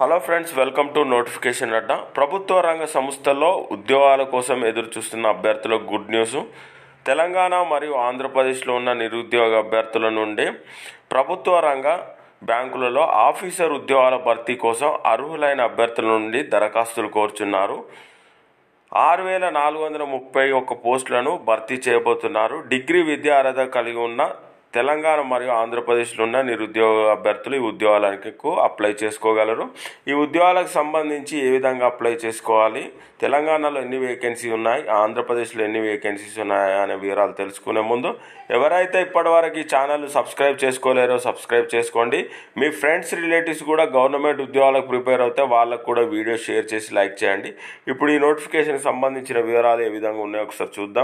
hello friends welcome to notification Adda ప్రభుత్వ రంగ సంస్థల్లో ఉద్యోగాల కోసం ఎదురు చూస్తున్న అభ్యర్థులకు గుడ్ న్యూస్ తెలంగాణ మరియు ఆంధ్రప్రదేశ్లో ఉన్న నిరుద్యోగ అభ్యర్థుల నుండి ప్రభుత్వ రంగ బ్యాంకులలో ఆఫీసర్ ఉద్యోగాల భర్తీ కోసం అర్హులైన అభ్యర్థుల నుండి దరఖాస్తులు కోరుచున్నారు ఆరు వేల నాలుగు వందల ముప్పై ఒక్క పోస్టులను భర్తీ చేయబోతున్నారు డిగ్రీ విద్యా అర్హత కలిగి ఉన్న తెలంగాణ మరియు ఆంధ్రప్రదేశ్లో ఉన్న నిరుద్యోగ అభ్యర్థులు ఈ ఉద్యోగాలకు అప్లై చేసుకోగలరు ఈ ఉద్యోగాలకు సంబంధించి ఏ విధంగా అప్లై చేసుకోవాలి తెలంగాణలో ఎన్ని వేకెన్సీ ఉన్నాయి ఆంధ్రప్రదేశ్లో ఎన్ని వేకెన్సీస్ ఉన్నాయి అనే వివరాలు తెలుసుకునే ముందు ఎవరైతే ఇప్పటివరకు ఈ ఛానల్ సబ్స్క్రైబ్ చేసుకోలేరో సబ్స్క్రైబ్ చేసుకోండి మీ ఫ్రెండ్స్ రిలేటివ్స్ కూడా గవర్నమెంట్ ఉద్యోగాలకు ప్రిపేర్ అవుతే వాళ్ళకు కూడా వీడియో షేర్ చేసి లైక్ చేయండి ఇప్పుడు ఈ నోటిఫికేషన్కి సంబంధించిన వివరాలు ఏ విధంగా ఉన్నాయో ఒకసారి చూద్దాం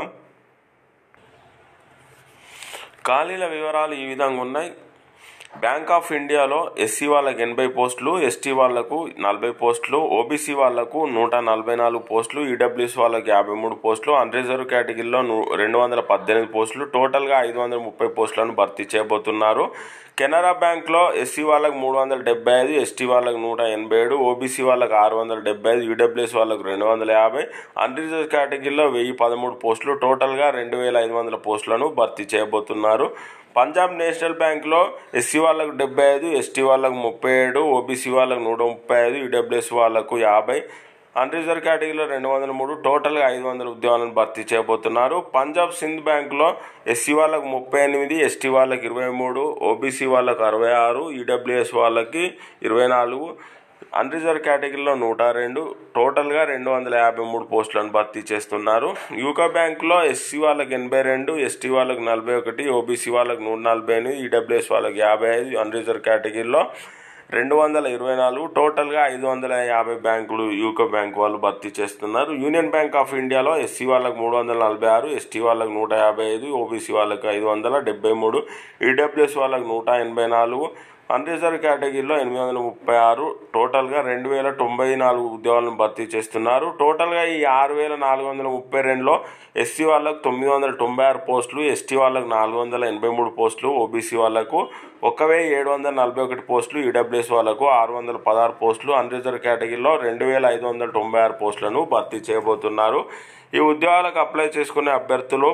ఖాళీల వివరాలు ఈ విధంగా ఉన్నాయి బ్యాంక్ ఆఫ్ ఇండియాలో ఎస్సీ వాళ్ళకి ఎనభై పోస్టులు ఎస్టీ వాళ్లకు నలభై పోస్టులు ఓబీసీ వాళ్లకు నూట నలభై నాలుగు పోస్టులు ఈడబ్ల్యూఎస్ వాళ్ళకి యాభై మూడు పోస్టులు అన్రిజర్వ్ కేటగిరీలో ను- రెండు వందల పద్దెనిమిది పోస్టులు టోటల్గా ఐదు వందల ముప్పై పోస్టులను భర్తీ చేయబోతున్నారు కెనరా బ్యాంక్లో ఎస్సీ వాళ్ళకి మూడు వందల డెబ్బై ఐదు ఎస్టీ వాళ్ళకి నూట ఎనభై ఏడు ఓబీసీ వాళ్ళకి ఆరు వందల డెబ్బై ఐదు ఈడబ్ల్యూఎస్ వాళ్ళకి రెండు వందల యాభై అన్రిజర్వ్ కేటగిరీలో వెయ్యి పదమూడు పోస్టులు టోటల్గా రెండు వేల ఐదు వందల పోస్టులను భర్తీ చేయబోతున్నారు పంజాబ్ నేషనల్ బ్యాంక్లో ఎస్సీ వాళ్ళకు డెబ్బై ఐదు ఎస్టీ వాళ్ళకు ముప్పై ఏడు ఓబీసీ వాళ్ళకు నూట ముప్పై ఐదు ఈడబ్ల్యూఎస్ వాళ్ళకు యాభై అన్రిజర్వ్ కేటగిరీలో రెండు వందల మూడు టోటల్గా ఐదు వందల ఉద్యోగాలను భర్తీ చేయబోతున్నారు పంజాబ్ సింధ్ బ్యాంక్లో ఎస్సీ వాళ్ళకు ముప్పై ఎనిమిది ఎస్టీ వాళ్ళకి ఇరవై మూడు ఓబీసీ వాళ్ళకు అరవై ఆరు ఈడబ్ల్యూఎస్ వాళ్ళకి ఇరవై నాలుగు అన్రిజర్వ్ కేటగిరీలో నూట రెండు టోటల్గా రెండు వందల యాభై మూడు పోస్టులను భర్తీ చేస్తున్నారు యూకో బ్యాంకులో ఎస్సీ వాళ్ళకి ఎనభై రెండు ఎస్టీ వాళ్ళకి నలభై ఒకటి ఓబీసీ వాళ్ళకి నూట నలభై ఎనిమిది ఈడబ్ల్యూఎస్ వాళ్ళకి యాభై ఐదు అన్రిజర్వ్ కేటగిరీలో రెండు వందల ఇరవై నాలుగు టోటల్గా ఐదు వందల యాభై బ్యాంకులు యూకో బ్యాంక్ వాళ్ళు భర్తీ చేస్తున్నారు యూనియన్ బ్యాంక్ ఆఫ్ ఇండియాలో ఎస్సీ వాళ్ళకి మూడు వందల నలభై ఆరు ఎస్టీ వాళ్ళకి నూట యాభై ఐదు ఓబీసీ వాళ్ళకి ఐదు వందల డెబ్బై మూడు ఈడబ్ల్యూఎస్ వాళ్ళకి నూట ఎనభై నాలుగు అన్రిజర్వ్ కేటగిరీలో ఎనిమిది వందల ముప్పై ఆరు టోటల్గా రెండు వేల తొంభై నాలుగు ఉద్యోగాలను భర్తీ చేస్తున్నారు టోటల్గా ఈ ఆరు వేల నాలుగు వందల ముప్పై రెండులో ఎస్సీ వాళ్ళకు తొమ్మిది వందల తొంభై ఆరు పోస్టులు ఎస్టీ వాళ్ళకు నాలుగు వందల ఎనభై మూడు పోస్టులు ఓబీసీ వాళ్ళకు ఒక వెయ్యి ఏడు వందల నలభై ఒకటి పోస్టులు ఈడబ్ల్యూఎస్ వాళ్ళకు ఆరు వందల పదహారు పోస్టులు అన్రిజర్వ్ కేటగిరీలో రెండు వేల ఐదు వందల తొంభై ఆరు పోస్టులను భర్తీ చేయబోతున్నారు ఈ ఉద్యోగాలకు అప్లై చేసుకునే అభ్యర్థులు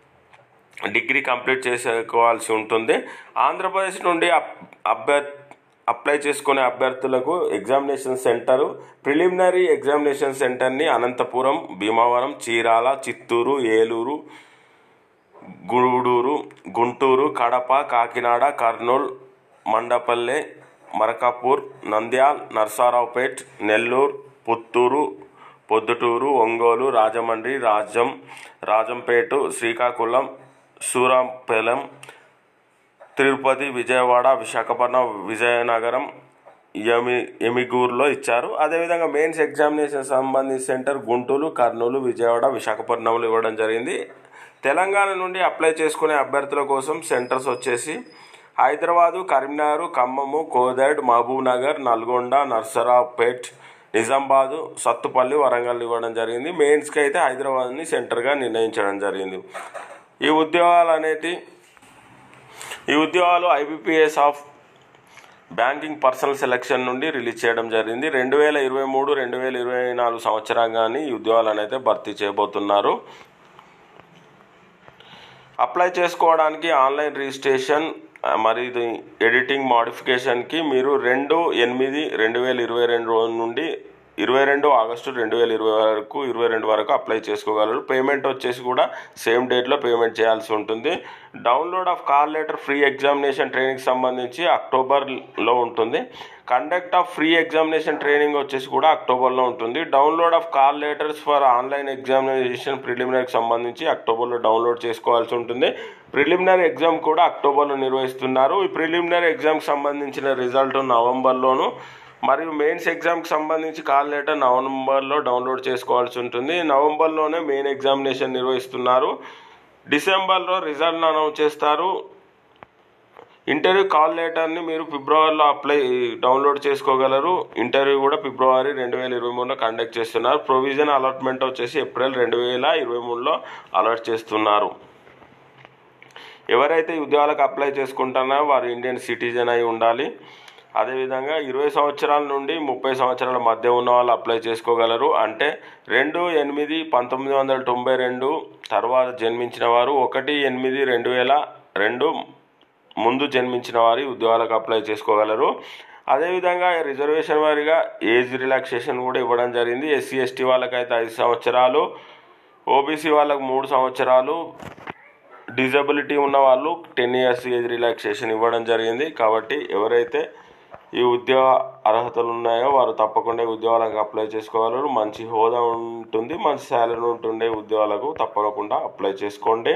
డిగ్రీ కంప్లీట్ చేసుకోవాల్సి ఉంటుంది ఆంధ్రప్రదేశ్ నుండి అప్- అభ్యర్ అప్లై చేసుకునే అభ్యర్థులకు ఎగ్జామినేషన్ సెంటర్ ప్రిలిమినరీ ఎగ్జామినేషన్ సెంటర్ని అనంతపురం భీమవరం చీరాల చిత్తూరు ఏలూరు గూడూరు గుంటూరు కడప కాకినాడ కర్నూలు మండపల్లె మరకాపూర్ నంద్యాల్ నర్సారావుపేట్ నెల్లూరు పుత్తూరు పొద్దుటూరు ఒంగోలు రాజమండ్రి రాజం రాజంపేట శ్రీకాకుళం సూరంపేలం తిరుపతి విజయవాడ విశాఖపట్నం విజయనగరం యమి ఎమిగూరులో ఇచ్చారు అదేవిధంగా మెయిన్స్ ఎగ్జామినేషన్ సంబంధించి సెంటర్ గుంటూరు కర్నూలు విజయవాడ విశాఖపట్నంలో ఇవ్వడం జరిగింది తెలంగాణ నుండి అప్లై చేసుకునే అభ్యర్థుల కోసం సెంటర్స్ వచ్చేసి హైదరాబాదు కరీంనగర్ ఖమ్మము కోదడ్ మహబూబ్ నగర్ నల్గొండ నర్సరావుపేట్ నిజామాబాదు సత్తుపల్లి వరంగల్ ఇవ్వడం జరిగింది మెయిన్స్కి అయితే హైదరాబాద్ని సెంటర్గా నిర్ణయించడం జరిగింది ఈ ఉద్యోగాలు అనేటి ఈ ఉద్యోగాలు IBPS of banking personnel selection నుండి రిలీజ్ చేయడం జరిగింది రెండు వేల ఇరవై మూడు రెండు వేల ఇరవై నాలుగు సంవత్సరంగాని ఈ ఉద్యోగాలను అయితే భర్తీ చేయబోతున్నారు అప్లై చేసుకోవడానికి ఆన్లైన్ రిజిస్ట్రేషన్ ఆ, మరి ఇది ఎడిటింగ్ మోడిఫికేషన్కి మీరు రెండు ఎనిమిది రెండు వేల ఇరవై రెండు రోజు నుండి ఇరవై రెండు ఆగస్టు రెండు వేల ఇరవై వరకు ఇరవై రెండు వరకు అప్లై చేసుకోగలరు పేమెంట్ వచ్చేసి కూడా సేమ్ డేట్లో పేమెంట్ చేయాల్సి ఉంటుంది download of call letter pre examination training సంబంధించి అక్టోబర్లో ఉంటుంది conduct of pre examination training వచ్చేసి కూడా అక్టోబర్లో ఉంటుంది download of call letters for online examination ప్రిలిమినరీకి సంబంధించి అక్టోబర్లో డౌన్లోడ్ చేసుకోవాల్సి ఉంటుంది ప్రిలిమినరీ ఎగ్జామ్ కూడా అక్టోబర్లో నిర్వహిస్తున్నారు ఈ ప్రిలిమినరీ ఎగ్జామ్కి సంబంధించిన రిజల్ట్ నవంబర్లోను మరియు మెయిన్స్ ఎగ్జామ్కి సంబంధించి కాల్ లెటర్ నవంబర్లో డౌన్లోడ్ చేసుకోవాల్సి ఉంటుంది నవంబర్లోనే మెయిన్ ఎగ్జామినేషన్ నిర్వహిస్తున్నారు డిసెంబర్లో రిజల్ట్ అనౌన్స్ చేస్తారు ఇంటర్వ్యూ కాల్ లెటర్ని మీరు ఫిబ్రవరిలో అప్లై డౌన్లోడ్ చేసుకోగలరు ఇంటర్వ్యూ కూడా ఫిబ్రవరి రెండు వేల ఇరవై మూడులో కండక్ట్ చేస్తున్నారు ప్రొవిజన్ అలాట్మెంట్ వచ్చేసి ఏప్రిల్ రెండు వేల ఇరవై మూడులో అలాట్ చేస్తున్నారు ఎవరైతే ఈ ఉద్యోగాలకు అప్లై చేసుకుంటున్నారో వారు ఇండియన్ సిటిజన్ అయి ఉండాలి అదేవిధంగా ఇరవై సంవత్సరాల నుండి ముప్పై సంవత్సరాల మధ్య ఉన్న వాళ్ళు అప్లై చేసుకోగలరు అంటే రెండు ఎనిమిది పంతొమ్మిది వందల తొంభై రెండు తర్వాత జన్మించిన వారు ఒకటి ఎనిమిది రెండు వేల రెండు ముందు జన్మించిన వారి ఉద్యోగాలకు అప్లై చేసుకోగలరు అదేవిధంగా రిజర్వేషన్ వారిగా ఏజ్ రిలాక్సేషన్ కూడా ఇవ్వడం జరిగింది ఎస్సీ ఎస్టీ వాళ్ళకైతే ఐదు సంవత్సరాలు ఓబీసీ వాళ్ళకు మూడు సంవత్సరాలు డిజబిలిటీ ఉన్న వాళ్ళు టెన్ ఇయర్స్ ఏజ్ రిలాక్సేషన్ ఇవ్వడం జరిగింది కాబట్టి ఎవరైతే ఈ ఉద్యోగ అర్హతలు ఉన్నాయో వారు తప్పకుండా ఈ ఉద్యోగాలకు అప్లై చేసుకోగలరు మంచి హోదా ఉంటుంది మంచి శాలరీ ఉంటుండే ఉద్యోగాలకు తప్పకుండా అప్లై చేసుకోండి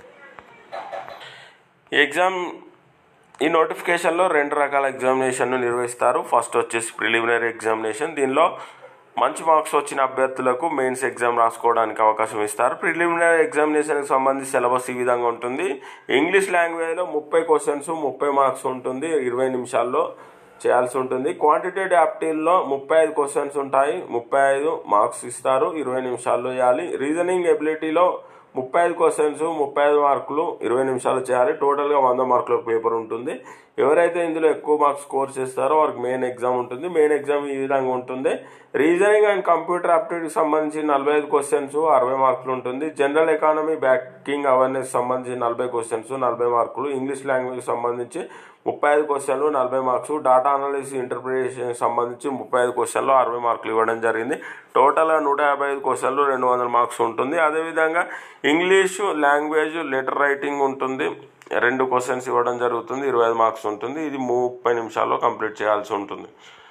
ఈ ఎగ్జామ్ ఈ నోటిఫికేషన్లో రెండు రకాల ఎగ్జామినేషన్ను నిర్వహిస్తారు ఫస్ట్ వచ్చేసి ప్రిలిమినరీ ఎగ్జామినేషన్ దీనిలో మంచి మార్క్స్ వచ్చిన అభ్యర్థులకు మెయిన్స్ ఎగ్జామ్ రాసుకోవడానికి అవకాశం ఇస్తారు ప్రిలిమినరీ ఎగ్జామినేషన్కి సంబంధించి సిలబస్ ఈ విధంగా ఉంటుంది ఇంగ్లీష్ లాంగ్వేజ్లో ముప్పై క్వశ్చన్స్ ముప్పై మార్క్స్ ఉంటుంది ఇరవై నిమిషాల్లో చేయాల్సి ఉంటుంది క్వాంటిటేటివ్ యాప్టిల్లో ముప్పై ఐదు క్వశ్చన్స్ ఉంటాయి ముప్పై ఐదు మార్క్స్ ఇస్తారు ఇరవై నిమిషాల్లో చేయాలి రీజనింగ్ ఎబిలిటీలో ముప్పై ఐదు క్వశ్చన్స్ ముప్పై ఐదు మార్కులు ఇరవై నిమిషాలు చేయాలి టోటల్గా వంద మార్కుల పేపర్ ఉంటుంది ఎవరైతే ఇందులో ఎక్కువ మార్క్స్ స్కోర్ చేస్తారో వారికి మెయిన్ ఎగ్జామ్ ఉంటుంది మెయిన్ ఎగ్జామ్ ఈ విధంగా ఉంటుంది రీజనింగ్ అండ్ కంప్యూటర్ ఆప్టిట్యూడ్కి సంబంధించి నలభై ఐదు క్వశ్చన్స్ అరవై మార్కులు ఉంటుంది జనరల్ ఎకానమీ బ్యాంకింగ్ అవేర్నెస్ సంబంధించి నలభై క్వశ్చన్స్ నలభై మార్కులు ఇంగ్లీష్ లాంగ్వేజ్కి సంబంధించి ముప్పై ఐదు క్వశ్చన్లు నలభై మార్క్స్ డాటా అనాలిసిస్ ఇంటర్ప్రిటేషన్కి సంబంధించి ముప్పై ఐదు క్వశ్చన్లు అరవై మార్కులు ఇవ్వడం జరిగింది టోటల్గా నూట యాభై ఐదు క్వశ్చన్లు రెండు వందల మార్క్స్ ఉంటుంది అదేవిధంగా ఇంగ్లీషు లాంగ్వేజ్ లెటర్ రైటింగ్ ఉంటుంది రెండు క్వశ్చన్స్ ఇవ్వడం జరుగుతుంది ఇరవై ఐదు మార్క్స్ ఉంటుంది ఇది ముప్పై నిమిషాల్లో కంప్లీట్ చేయాల్సి ఉంటుంది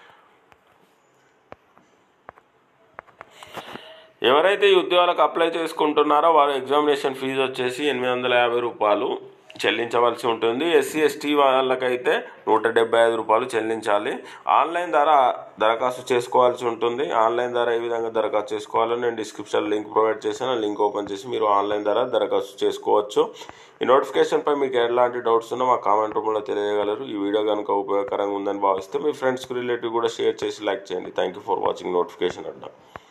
ఎవరైతే ఈ ఉద్యోగాలకు అప్లై చేసుకుంటున్నారో వారు ఎగ్జామినేషన్ ఫీజు వచ్చేసి ఎనిమిది వందల యాభై రూపాయలు చెల్లించవలసి ఉంటుంది ఎస్సీ ఎస్టీ వాళ్ళకైతే నూట డెబ్బై ఐదు రూపాయలు చెల్లించాలి ఆన్లైన్ ద్వారా దరఖాస్తు చేసుకోవాల్సి ఉంటుంది ఆన్లైన్ ద్వారా ఏ విధంగా దరఖాస్తు చేసుకోవాలో నేను డిస్క్రిప్షన్ లింక్ ప్రొవైడ్ చేశాను ఆ లింక్ ఓపెన్ చేసి మీరు ఆన్లైన్ ద్వారా దరఖాస్తు చేసుకోవచ్చు ఈ నోటిఫికేషన్పై మీకు ఎలాంటి డౌట్స్ ఉన్నా మా కామెంట్ రూపంలో తెలియగలరు ఈ వీడియో కనుక ఉపయోగకరంగా ఉందని భావిస్తే మీ ఫ్రెండ్స్కి రిలేటివ్ కూడా షేర్ చేసి లైక్ చేయండి thank you for watching notification Adda